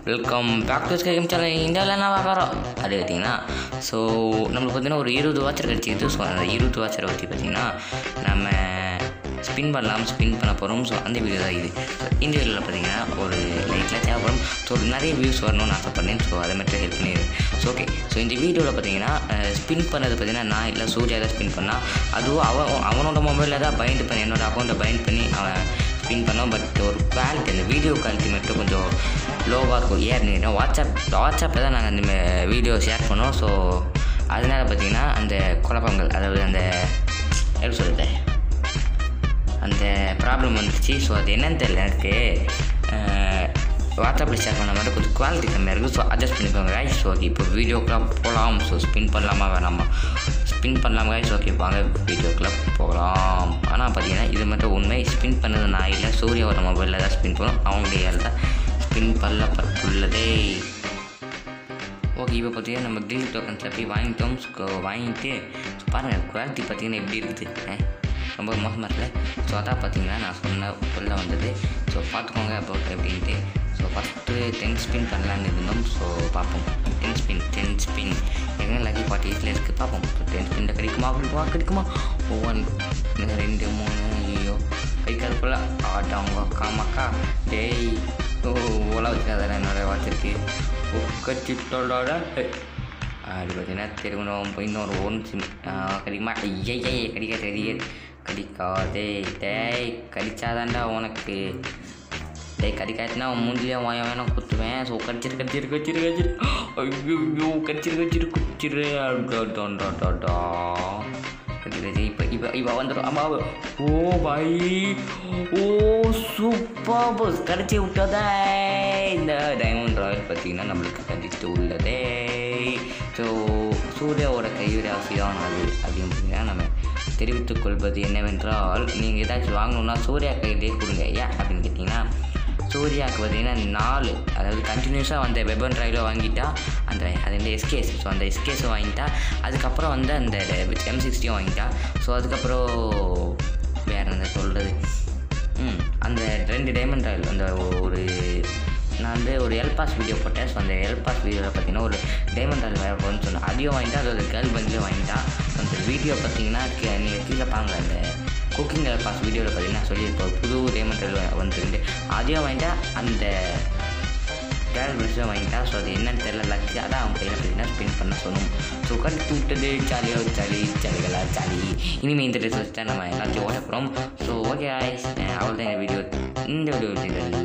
welcome back to ஸ்கைம் channel இந்தியாவில் என்ன பார்க்குறோம் அது பார்த்தீங்கன்னா ஸோ நம்மளுக்கு பார்த்தீங்கன்னா ஒரு இருபது வாட்சர் கிடச்சிது ஸோ அந்த இருபது வாட்சரை பற்றி பார்த்தீங்கன்னா நம்ம ஸ்பின் பண்ணலாம் ஸ்பின் பண்ண போகிறோம் ஸோ அந்த வீடியோ தான் இது So, இந்த வீடியோவில் பார்த்தீங்கன்னா ஒரு லைட்டில் தேவைப்படும் ஸோ நிறைய வியூஸ் வரணும்னு ஆசைப்பட்டேன் ஸோ அதை மட்டும் ஹெல்ப் பண்ணிடுது ஸோ ஓகே ஸோ இந்த வீடியோவில் பார்த்தீங்கன்னா ஸ்பின் பண்ணது பார்த்தீங்கன்னா நான் இல்லை சூர்யா தான் ஸ்பின் பண்ணால் அதுவும் அவன் அவனோட மொபைலில் தான் பைண்ட் பண்ணி என்னோட அக்கௌண்ட்டை பைண்ட் பண்ணி அவன் ஸ்பின் பண்ணோம் பட் ஒரு குவாலிட்டி அந்த வீடியோ குவாலிட்டி மட்டும் கொஞ்சம் லோவாக இருக்கும் ஏன் வாட்ஸ்அப் வாட்ஸ்அப்பில் தான் நாங்கள் அந்த வீடியோ ஷேர் பண்ணோம் ஸோ அதனால பார்த்தீங்கன்னா அந்த குழப்பங்கள் அதாவது அந்த எப்படி சொல்கிறது அந்த ப்ராப்ளம் வந்துச்சு ஸோ அது என்னன்னு தெரியல எனக்கு வாட்ஸ்அப்பில் ஷேர் பண்ண மாதிரி கொஞ்சம் குவாலிட்டி கம்மியாக இருக்குது ஸோ அட்ஜஸ்ட் பண்ணிக்கோங்க கைஸ் ஓகே இப்போ வீடியோக்கெலாம் போகலாம் ஸோ ஸ்பின் பண்ணலாமா வேணாமா ஸ்பின் பண்ணலாம் கைஸ் ஓகே வாங்க வீடியோக்கெலாம் போகலாம் ஆனால் பார்த்தீங்கன்னா இது மட்டும் உண்மை ஸ்பின் பண்ணது நான் இல்லை சூர்யாவோட மொபைலில் தான் ஸ்பின் பண்ணும் அவங்களுடைய தான் ஸ்பின் பண்ணப்பட்டுள்ளதே ஓகே இப்போ பார்த்தீங்கன்னா நம்ம கில் டோக்கன்ஸில் போய் வாங்கிட்டோம் ஸோ வாங்கிட்டு ஸோ பாருங்கள் குவாலிட்டி பார்த்தீங்கன்னா எப்படி இருக்குது அஹ், ரொம்ப மோசமாக இருக்குல்ல ஸோ அதான் பார்த்தீங்கன்னா நான் சொன்ன உள்ள வந்தது ஸோ பார்த்துக்கோங்க அப்போ எப்படின்ட்டு ஸோ ஃபஸ்ட்டு டென் ஸ்பின் பண்ணலான்னு இருந்தோம் ஸோ பார்ப்போம் டென் ஸ்பின் டென் ஸ்பின் எங்கே லக்கி ஃபார்ட்டி எயிட்டில் இருக்குது பார்ப்போம் ஸோ டென் ஸ்பின்னில் கிடைக்குமா கிடைக்குமா கிடைக்குமா ஒவ்வொன் ரெண்டு மூணு ஐயோ கிடைக்காது போல ஆட்டவங்க காமாக்கா டேய் ஓ ஓலா வச்சுக்காத என்னோட வாட்சிருக்கு உக்கச்சிட்டோட அது பார்த்தீங்கன்னா திருமணம் போய் இன்னொரு ஒன் சிம் கிடைக்குமா ஐயா கடிக்க தெரிய கடிக்காதே டேய் கடிச்சாதான்டா உனக்கு டேய் கடிக்காச்சுன்னா அவன் மூஞ்சிலே வாய வேணாம் குத்துவேன் ஸோ கடிச்சிரு கடிச்சிரு கடிச்சிரு கடிச்சிரு ஐயோ கடிச்சிரு கடிச்சிரு குச்சிரு டா இப்போ இப்போ இப்போ வந்துடும் அம்மா ஓ பாய் ஓ சூப்பர் பஸ் கடிச்சு விட்டதே இந்த டைமண்ட் ராயல் பார்த்தீங்கன்னா நம்மளுக்கு கடிச்சு உள்ளதே ஸோ சூர்யாவோட கைவிராசிதான் அது அப்படின்னு பார்த்தீங்கன்னா நம்ம தெரிவித்துக் கொள்வது என்னவென்றால் நீங்கள் ஏதாச்சும் வாங்கணுன்னா சூர்யா கையிலே கொடுங்க ஏன் அப்படின்னு கேட்டிங்கன்னா சூர்யாவுக்கு பார்த்தீங்கன்னா நாலு அதாவது கண்டினியூஸாக வந்த வெபன் ட்ரைவில் வாங்கிட்டா அந்த அது வந்து எஸ்கேஸ் ஸோ அந்த எஸ்கேஸை வாங்கிட்டா அதுக்கப்புறம் வந்து அந்த எம் சிக்ஸ்டியும் வாங்கிட்டா ஸோ அதுக்கப்புறம் வேறு என்ன சொல்கிறது ம் அந்த ரெண்டு டைமண்ட் ராயல் அந்த ஒரு நான் வந்து ஒரு எல்பாஸ் வீடியோ போட்டேன் ஸோ அந்த எல்பாஸ் வீடியோவில் பார்த்தீங்கன்னா ஒரு டைமண்ட் ராயல் வேறு போகணும்னு சொன்னேன் அதையும் வாங்கிட்டா அதோட கேர்ள் பஞ்சிலும் வாங்கிட்டா அந்த வீடியோ பார்த்தீங்கன்னா கீ- நீங்கள் கீழே பாருங்க அந்த குக்கிங் பாஸ் வீடியோவில் பார்த்தீங்கன்னா சொல்லியிருப்போம் புது டைமண்ட் ராயல் வந்துருந்து அதையும் வாங்கிட்டா அந்த கேரல் பிரிட்ஜும் வாங்கிட்டா ஸோ அது என்னன்னு தெரியல லக்கு அதான் அவங்க கையில் பார்த்தீங்கன்னா ஸ்பின் பண்ண சொன்னோம் ஸோ கடித்து விட்டது ஜாலியோ ஜாலி ஜாலிகளா ஜாலி இனிமேல் இந்த ட்ரெஸ் வச்சு தான் நம்ம எல்லாத்தையும் ஓட போகிறோம் ஸோ ஓகே அவ்வளோதான் இந்த வீடியோ இந்த வீடியோ